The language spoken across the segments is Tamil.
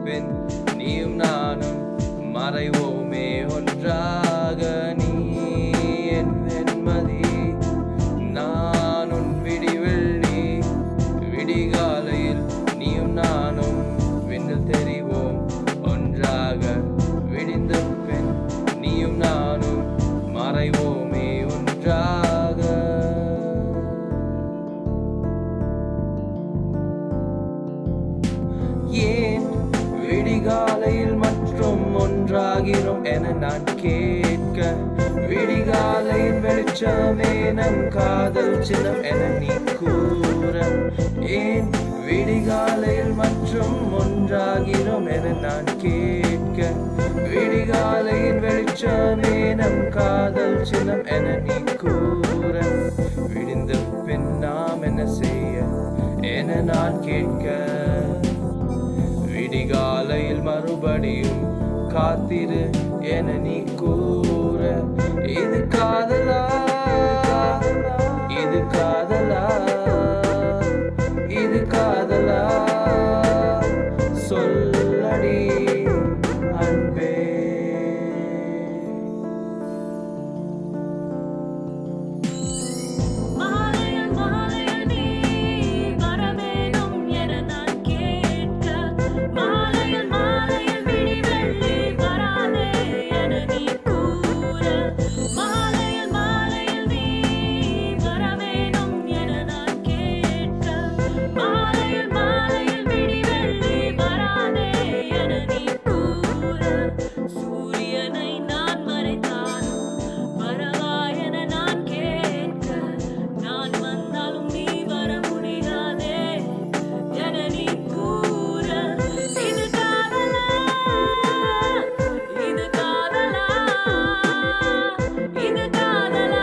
பின் நீயும் நானும் மறைவோமே ஒன்றாக நீ என் வெண்மதி நான் உன் விடிவெள்ளி விடிகாலையில் நீயும் நானும் விண்ணில் தெரிவோம் ஒன்றாக விடிந்த பின் நீயும் நானும் மறைவோமே ஒன்றாக ஏன் விடிகாலையில் மற்றும் ஒன்றாகிறோம் என நான் கேட்க விடிகாலையின் வெளிச்சமே நம் காதல் சின்னம் என நீ கூற ஏன் விடிகாலையில் மற்றும் ஒன்றாகிறோம் என நான் கேட்க விடிகாலையின் வெளிச்சமே நம் காதல் சின்னம் என நீ கூற விடிந்த பின் நாம் என்ன செய்ய என நான் கேட்க விடிகாலையில் மறுபடியும் காத்திரு என நீ கூற இது காதலா இது காதலா இது காதலா சொல்லடி அன்பே மாலையில் மாலையில் நீ வரவேணும் என நான் கேட்க மாலையில் மாலையில் விழி வெள்ளி வராதே என நீ கூற மாலையில் மாலையில் நீ வரவேணும் என நான் கேட்க மாலையில் மாலையில் விழி வெள்ளி வராதே என நீ கூற சூரியனை நான் மறைத்தாலும் வரவா என நான் கேட்க நான் வந்தாலும் நீ வர முடியாதே என நீ கூற இது காதலா இது காதலா இது காதலா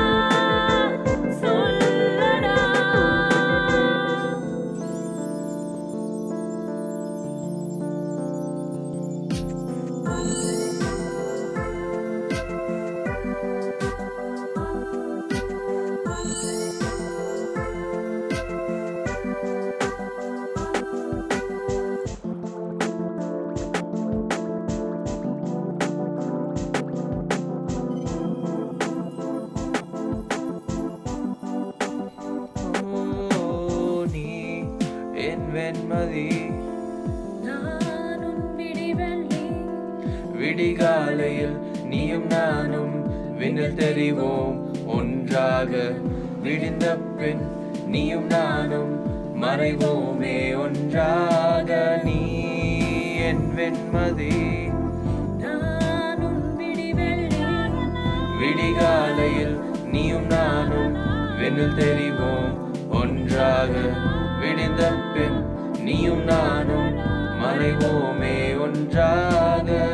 சொல்லடா ஓ, நீ என் வெண்மதி நான் உன் விடிவெள்ளி விடிகாலையில் நீயும் நானும் விண்ணில் தெரிவோம் ஒன்றாக விடிந்த பின் நீயும் நானும் மறைவோமே ஒன்றாக நீ என் வெண்மதி நான் உன் விடிவெள்ளி விடிகாலையில் நீயும் நானும் விண்ணில் தெரிவோம் ஒன்றாக விடிந்த பின் நீயும் நானும் மறைவோமே ஒன்றாக